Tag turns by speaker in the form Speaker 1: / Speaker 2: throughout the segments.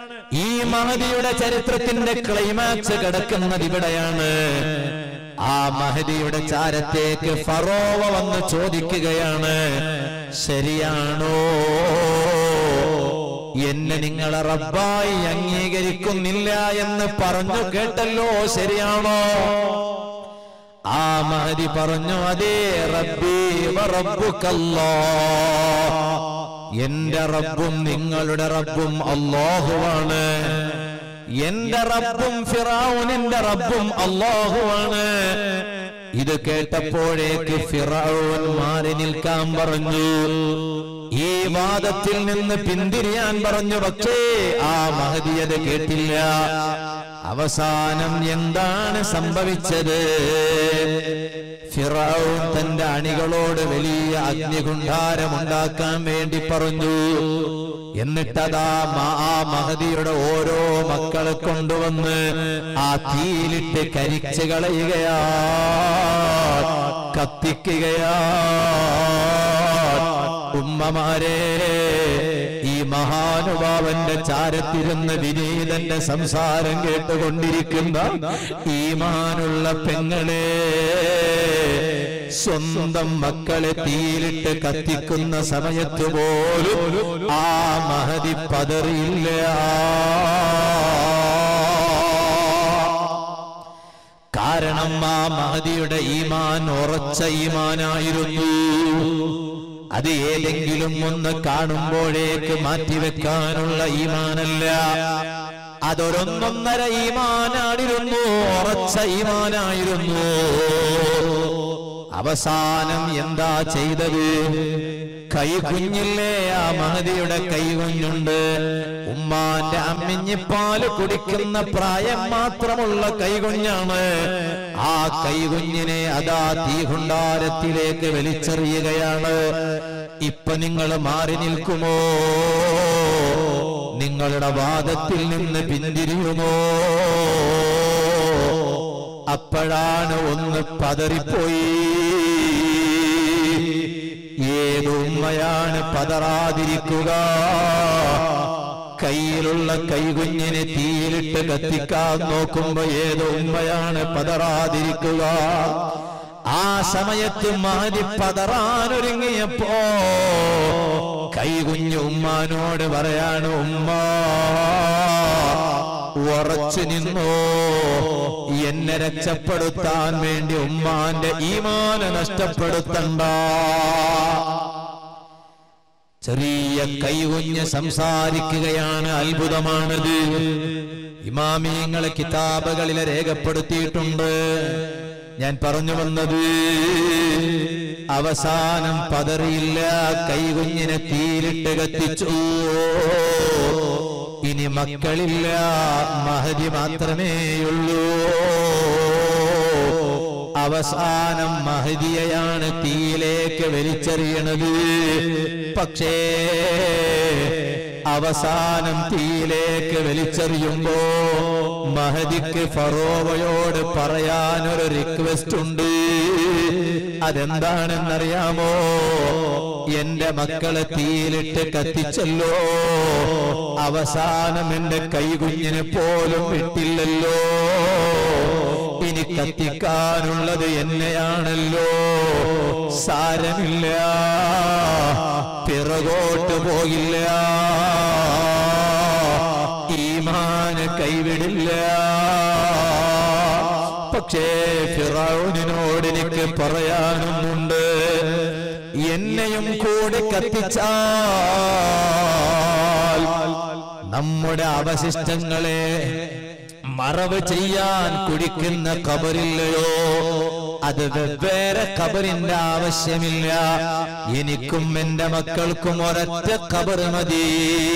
Speaker 1: ഈ മഹദിയുടെ ചരിത്രത്തിന്റെ ക്ലൈമാക്സ് കിടക്കുന്നത് ഇവിടെയാണ് ആ മഹദിയുടെ ചാരത്തേക്ക് ഫറോവ വന്ന് ചോദിക്കുകയാണ് ശരിയാണോ എന്നെ നിങ്ങളെ റബ്ബായി അംഗീകരിക്കുന്നില്ല എന്ന് പറഞ്ഞു കേട്ടല്ലോ ശരിയാണോ ആ മഹദി പറഞ്ഞു അതേ റബ്ബി വ റബ്ബുക്കല്ലാ എന്റെ റബ്ബും നിങ്ങളുടെ റബ്ബും അല്ലാഹുവാണ് എന്റെ റബ്ബും ഫിറൌനിന്റെ റബ്ബും അല്ലാഹുവാണ് ഇത് കേട്ടപ്പോഴേക്ക് ഫിറൌൻ മാറി നിൽക്കാൻ പറഞ്ഞു ഈ വാദത്തിൽ നിന്ന് പിന്തിരിയാൻ പറഞ്ഞു പക്ഷേ ആ മഹദി അത് കേട്ടില്ല അവസാനം എന്താണ് സംഭവിച്ചത് ഫിറൌൻ തന്റെ അണികളോട് വലിയ അഗ്നികുണ്ഠാരമുണ്ടാക്കാൻ വേണ്ടി പറഞ്ഞു എന്നിട്ടതാ മ- ആ മഹതിയുടെ ഓരോ മക്കളെ കൊണ്ടുവന്ന് ആ തീയിലിട്ട് കരിച്ചു കളയുകയാ കത്തിക്കുകയാ ഉമ്മമാരെ ഈ മഹാനുഭാവന്റെ ചാരത്തിരുന്ന് വിനീതന്റെ സംസാരം കേട്ടുകൊണ്ടിരിക്കുന്ന ഈമാനുള്ള പെങ്ങളെ സ്വന്തം മക്കളെ തീയിലിട്ട് കത്തിക്കുന്ന സമയത്ത് പോലും ആ മഹതി പതറിയില്ല കാരണം ആ മഹദിയുടെ ഈമാൻ ഉറച്ച ഈമാനായിരുന്നു അത് ഏതെങ്കിലും ഒന്ന് കാണുമ്പോഴേക്ക് മാറ്റിവെക്കാനുള്ള ഈമാനല്ല അതൊരൊന്നൊന്നര ഈമാനായിരുന്നു ഉറച്ച ഈമാനായിരുന്നു അവസാനം എന്താ ചെയ്തത് കൈകുഞ്ഞില്ലേ ആ മഹതിയുടെ കൈകുഞ്ഞുണ്ട് ഉമ്മാന്റെ അമ്മിഞ്ഞിപ്പാല് കുടിക്കുന്ന പ്രായം മാത്രമുള്ള കൈകുഞ്ഞാണ് ആ കൈകുഞ്ഞിനെ അതാ തീകുണ്ടാരത്തിലേക്ക് വലിച്ചെറിയുകയാണ് ഇപ്പൊ നിങ്ങൾ മാറി നിൽക്കുമോ നിങ്ങളുടെ വാദത്തിൽ നിന്ന് പിന്തിരിയുമോ അപ്പോഴാണ് ഒന്ന് പതറിപ്പോയി ഏത് ഉമ്മയാണ് പതറാതിരിക്കുക കയ്യിലുള്ള കൈകുഞ്ഞിനെ തീയിലിട്ട് കത്തിക്കാൻ നോക്കുമ്പോ ഏത് ഉമ്മയാണ് പതറാതിരിക്കുക ആ സമയത്ത് മാതി പതറാനൊരുങ്ങിയപ്പോ കൈകുഞ്ഞ് ഉമ്മാനോട് പറയാണ് ഉമ്മ ഉറച്ചു നിന്നോ എന്നെ രക്ഷപ്പെടുത്താൻ വേണ്ടി ഉമ്മാന്റെ ഈമാന നഷ്ടപ്പെടുത്തണ്ട ചെറിയ കൈകുഞ്ഞ് സംസാരിക്കുകയാണ് അത്ഭുതമാണത് ഇമാമിയങ്ങളെ കിതാബുകളിലെ രേഖപ്പെടുത്തിയിട്ടുണ്ട് ഞാൻ പറഞ്ഞു വന്നത് അവസാനം പതറിയില്ല കൈകുഞ്ഞിനെ തീയിലിട്ട് കത്തിച്ചു ഇനി മക്കളില്ല മഹതി മാത്രമേയുള്ളൂ അവസാനം മഹദിയെയാണ് തീയിലേക്ക് വലിച്ചെറിയണത് പക്ഷേ അവസാനം തീയിലേക്ക് വലിച്ചെറിയുമ്പോ മഹദിക്ക് ഫറോവയോട് പറയാനൊരു റിക്വസ്റ്റ് ഉണ്ട് അതെന്താണെന്നറിയാമോ എന്റെ മക്കളെ തീയിലിട്ട് കത്തിച്ചല്ലോ അവസാനം എന്റെ കൈകുഞ്ഞിനെ പോലും വിട്ടില്ലല്ലോ ഇനി കത്തിക്കാനുള്ളത് എന്നെയാണല്ലോ സാരമില്ല പിറകോട്ട് പോകില്ല ഈമാന് കൈവിടില്ല പക്ഷേ ഫിറൌനിനോട് എനിക്ക് പറയാനൊന്നുണ്ട് എന്നെയും കൂടി കത്തിച്ചാൽ നമ്മുടെ അവശിഷ്ടങ്ങളെ മറവ് ചെയ്യാൻ കുടിക്കുന്ന കബറില്ലയോ അത് വെവ്വേറെ കബറിന്റെ ആവശ്യമില്ല എനിക്കും എന്റെ മക്കൾക്കും ഒരൊറ്റ കബർ മതി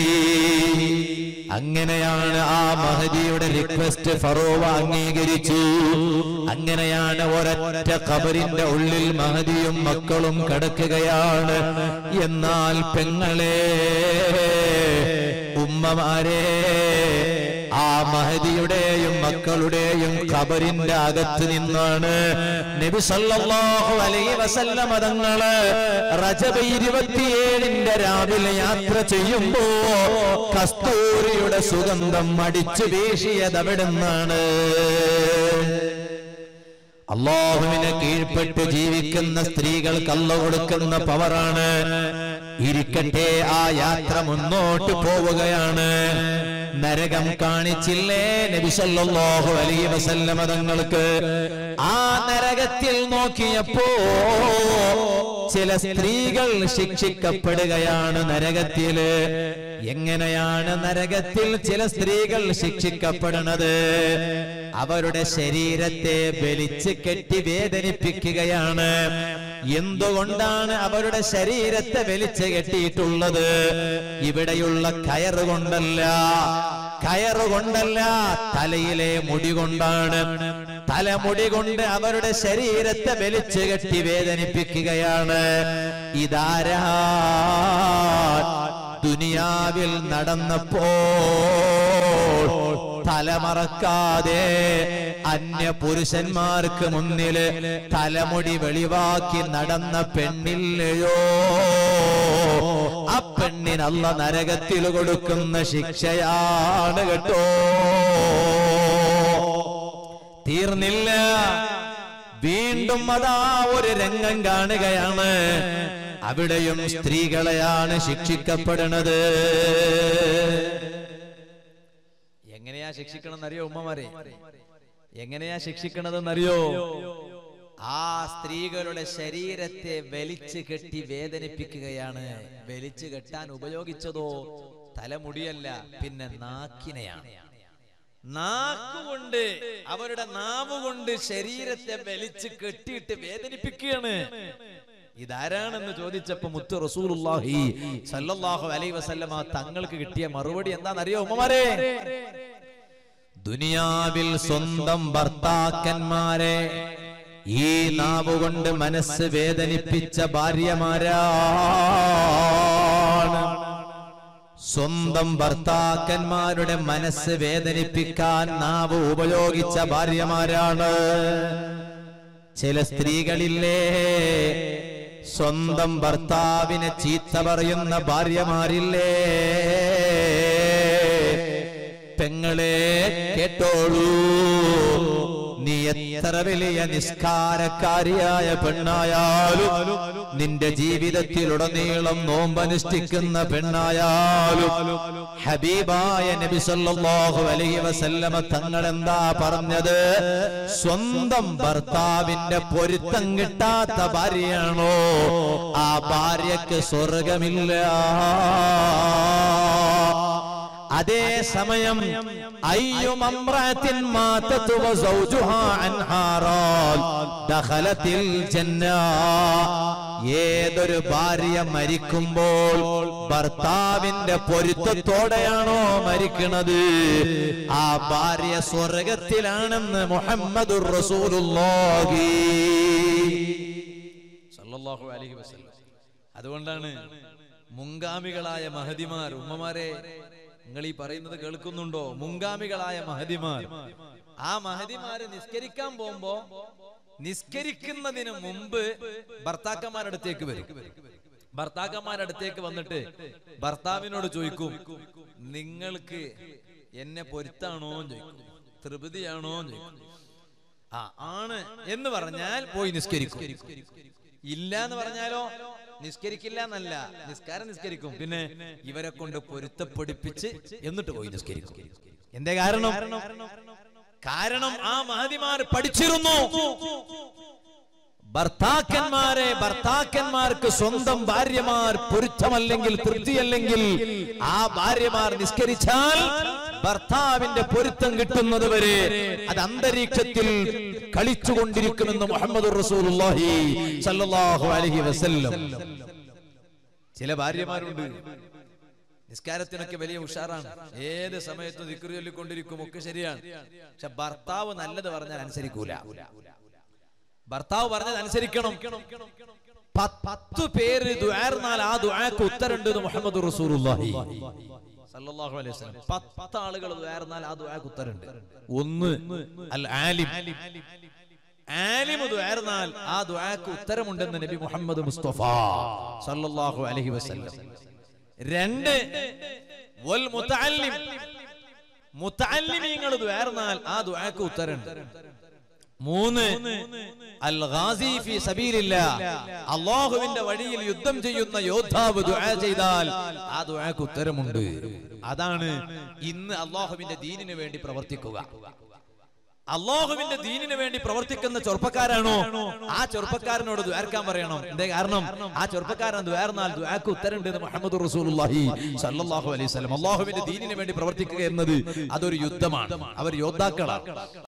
Speaker 1: അങ്ങനെയാണ് ആ മഹദിയുടെ റിക്വസ്റ്റ് ഫറോവ അംഗീകരിച്ചു അങ്ങനെയാണ് ഒരൊറ്റ കബറിന്റെ ഉള്ളിൽ മഹദിയും മക്കളും കിടക്കുകയാണ് എന്നാൽ പെങ്ങളെ ഉമ്മ ഉമ്മമാരെ ആ മഹദിയുടെയും മക്കളുടെയും ഖബറിന്റെ അകത്ത് നിന്നാണ് നബി സല്ലല്ലാഹു അലൈഹി വസല്ലമ തങ്ങള് റജബ് ഇരുപത്തിയേഴിന്റെ രാവിലെ യാത്ര ചെയ്യുമ്പോ കസ്തൂരിയുടെ സുഗന്ധം അടിച്ചു വീശിയത് അവിടുന്നാണ് അള്ളാഹുവിനെ കീഴ്പ്പെട്ട് ജീവിക്കുന്ന സ്ത്രീകൾക്ക് അല്ല കൊടുക്കുന്ന പവറാണ് ഇരിക്കട്ടെ ആ യാത്ര മുന്നോട്ട് പോവുകയാണ് നരകം കാണിച്ചില്ലേ നബി സല്ലല്ലാഹു അലൈഹി വസല്ലമ തങ്ങൾക്ക് ആ നരകത്തിൽ നോക്കിയപ്പോ ചില സ്ത്രീകൾ ശിക്ഷിക്കപ്പെടുകയാണ് നരകത്തില് എങ്ങനെയാണ് നരകത്തിൽ ചില സ്ത്രീകൾ ശിക്ഷിക്കപ്പെടുന്നത് അവരുടെ ശരീരത്തെ വലിച്ചു കെട്ടി വേദനിപ്പിക്കുകയാണ് എന്തുകൊണ്ടാണ് അവരുടെ ശരീരത്തെ വലിച്ചു കെട്ടിയിട്ടുള്ളത് ഇവിടെയുള്ള കയറുകൊണ്ടല്ല കയറുകൊണ്ടല്ല തലയിലെ മുടി കൊണ്ടാണ് തലമുടി കൊണ്ട് അവരുടെ ശരീരത്തെ വലിച്ചു കെട്ടി വേദനിപ്പിക്കുകയാണ് ഇതാരാ ദുനിയാവിൽ നടന്നപ്പോൾ തലമറക്കാതെ അന്യ പുരുഷന്മാർക്ക് മുന്നില് തലമുടി വെളിവാക്കി നടന്ന പെണ്ണില്ലയോ ആ പെണ്ണിനല്ല നരകത്തിൽ കൊടുക്കുന്ന ശിക്ഷയാണ് കേട്ടോ തീർന്നില്ല വീണ്ടും അതാ ഒരു രംഗം കാണുകയാണ് അവിടെയും സ്ത്രീകളെയാണ് ശിക്ഷിക്കപ്പെടുന്നത്
Speaker 2: എങ്ങനെയാ ശിക്ഷിക്കണമെന്നറിയോ ഉമ്മമാരെ എങ്ങനെയാ ശിക്ഷിക്കണതെന്നറിയോ ആ സ്ത്രീകളുടെ ശരീരത്തെ വലിച്ചു കെട്ടി വേദനിപ്പിക്കുകയാണ് വലിച്ചു കെട്ടാൻ ഉപയോഗിച്ചതോ തലമുടിയല്ല പിന്നെ നാക്കിനെയാണ് നാക്കുകൊണ്ട് അവരുടെ നാവുകൊണ്ട് ശരീരത്തെ വലിച്ചു കെട്ടിയിട്ട് വേദനിപ്പിക്കുകയാണ് ഇതാരാണെന്ന് ചോദിച്ചപ്പോ മുത്ത് റസൂലുള്ളാഹി സല്ലല്ലാഹു അലൈഹി വസല്ലമ തങ്ങൾക്ക് കിട്ടിയ മറുപടി എന്താണെന്നറിയോ ഉമ്മമാരെ
Speaker 1: ദുനിയാവിൽ സ്വന്തം ഭർത്താക്കന്മാരെ ഈ നാവുകൊണ്ട് മനസ്സ് വേദനിപ്പിച്ച ഭാര്യമാരാണ് സ്വന്തം ഭർത്താക്കന്മാരുടെ മനസ്സ് വേദനിപ്പിക്കാൻ നാവ് ഉപയോഗിച്ച ഭാര്യമാരാണ് ചില സ്ത്രീകളില്ലേ സ്വന്തം ഭർത്താവിനെ ചീത്ത പറയുന്ന ഭാര്യമാരില്ലേ പെങ്ങളെ കേട്ടോളൂ നീ എത്ര വലിയ നിസ്കാരക്കാരിയായ പെണ്ണായാലും നിന്റെ ജീവിതത്തിലുടനീളം നോമ്പനുഷ്ഠിക്കുന്ന പെണ്ണായാലും ഹബീബായ നബി സല്ലല്ലാഹു അലൈഹി വസല്ലമ തങ്ങൾ എന്താ പറഞ്ഞത് സ്വന്തം ഭർത്താവിന്റെ പൊരുത്തം കിട്ടാത്ത ഭാര്യയാണോ ആ ഭാര്യക്ക് സ്വർഗമില്ല അതേ സമയം അയ്യും അമ്രാത്തിൻ മാതത്തു വസൗജുഹാ അൻഹാറാൽ ദഖലത്തിൽ ജന്ന ഏതൊരു ഭാര്യ മരിക്കുമ്പോൾ ഭർത്താവിന്റെ പൊരുത്തത്തോടെയാണോ മരിക്കുന്നത് ആ ഭാര്യ സ്വർഗത്തിലാണെന്ന് മുഹമ്മദുർ റസൂലുള്ളാഹി
Speaker 2: സല്ലല്ലാഹു അലൈഹി വസല്ലം അതുകൊണ്ടാണ് മുൻഗാമികളായ മഹതിമാർ ഉമ്മമാരെ നിങ്ങൾ ഈ പറയുന്നത് കേൾക്കുന്നുണ്ടോ മുൻഗാമികളായ മഹതിമാർ ആ മഹതിമാര് നിസ്കരിക്കാൻ പോകുമ്പോ നിസ്കരിക്കുന്നതിന് മുമ്പ് ഭർത്താക്കന്മാരുടെ അടുത്തേക്ക് വരും ഭർത്താക്കന്മാരുടെ അടുത്തേക്ക് വന്നിട്ട് ഭർത്താവിനോട് ചോദിക്കും നിങ്ങൾക്ക് എന്നെ പൊരുത്താണോ എന്ന് ചോദിക്കും തൃപ്തിയാണോ എന്ന് ചോദിക്കും ആ ആണ് എന്ന് പറഞ്ഞാൽ പോയി നിസ്കരിക്കും ഇല്ല എന്ന് പറഞ്ഞാലോ നിസ്കരിക്കില്ല എന്നല്ല നിസ്കാരം നിസ്കരിക്കും പിന്നെ ഇവരെ കൊണ്ട് പൊരുത്തപ്പൊടിപ്പിച്ച് എന്നിട്ട് പോയി നിസ്കരിക്കും എന്തേ കാരണം കാരണം ആ മഹതിമാർ പഠിച്ചിരുന്നു
Speaker 1: ഭർത്താക്കന്മാരെ ഭർത്താക്കന്മാർക്ക് സ്വന്തം ഭാര്യമാർ പൊരുത്തമല്ലെങ്കിൽ തൃപ്തിയല്ലെങ്കിൽ ആ ഭാര്യമാർ നിസ്കരിച്ചാൽ ഭർത്താവിന്റെ പൊരുത്തം കിട്ടുന്നത് വരെ അത് അന്തരീക്ഷത്തിൽ കളിച്ചുകൊണ്ടിരിക്കുമെന്ന് മുഹമ്മദ് റസൂലുള്ളാഹി സല്ലല്ലാഹു അലൈഹി വസല്ലം
Speaker 2: ചില ഭാര്യമാരുണ്ട് നിസ്കാരത്തിനൊക്കെ വലിയ ഉഷാറാണ് ഏത് സമയത്തും ദിക്റ് ചൊല്ലിക്കൊണ്ടിരിക്കും ഒക്കെ ശരിയാണ് പക്ഷെ ഭർത്താവ് നല്ലത് പറഞ്ഞാൽ അനുസരിക്കൂല ഭർത്താവ് പറഞ്ഞത് അനുസരിക്കണം പ- പത്ത് പേര് ദുആർന്നാൽ ആ ദുആക്ക് ഉത്തരണ്ട് എന്ന് മുഹമ്മദ് റസൂലുള്ളാഹി സല്ലല്ലാഹു അലൈഹി വസല്ലം പത്ത് ആളുകൾ ദ്വാരുന്നാൽ ആ ദ്വാക്ക് ഉത്തരണ്ട് ഒന്ന് അൽ ആലിം ആലിം ദ്വാരുന്നാൽ ആ ദ്വാക്ക് ഉത്തരമുണ്ടെന്ന് നബി മുഹമ്മദ് മുസ്തഫ സല്ലല്ലാഹു അലൈഹി വസല്ലം രണ്ട് വൽ മുതഅല്ലിം മുതഅല്ലിമീങ്ങൾ ദ്വാരുന്നാൽ ആ ദ്വാക്ക് ഉത്തരണ്ട് മൂന്ന് അൽ ഗാസി ഫി സബീലില്ലാ അള്ളാഹുവിന്റെ വഴിയിൽ യുദ്ധം ചെയ്യുന്ന യോദ്ധാവ് ദുആ ചെയ്താൽ ആ ദുആക്ക് ഉത്തരമുണ്ട് അതാണ് ഇന്ന് അള്ളാഹുവിന്റെ ദീനിന് വേണ്ടി പ്രവർത്തിക്കുക അള്ളാഹുവിന്റെ ദീനിന് വേണ്ടി പ്രവർത്തിക്കുന്ന ചെറുപ്പക്കാരാണോ ആ ചെറുപ്പക്കാരനോട് ദ്വാരക്കാൻ പറയണം എന്തേ കാരണം ആ ചെറുപ്പക്കാരൻ ദ്വാർന്നാൽ ദ്വാക്ക് ഉത്തരണ്ട് എന്ന് മുഹമ്മദ് റസൂലുള്ളാഹി സല്ലല്ലാഹു അലൈഹി വസല്ലം അള്ളാഹുവിന്റെ ദീനിന് വേണ്ടി പ്രവർത്തിക്കുക എന്നത് അതൊരു യുദ്ധമാണ് അവർ യോദ്ധാക്കളാണ്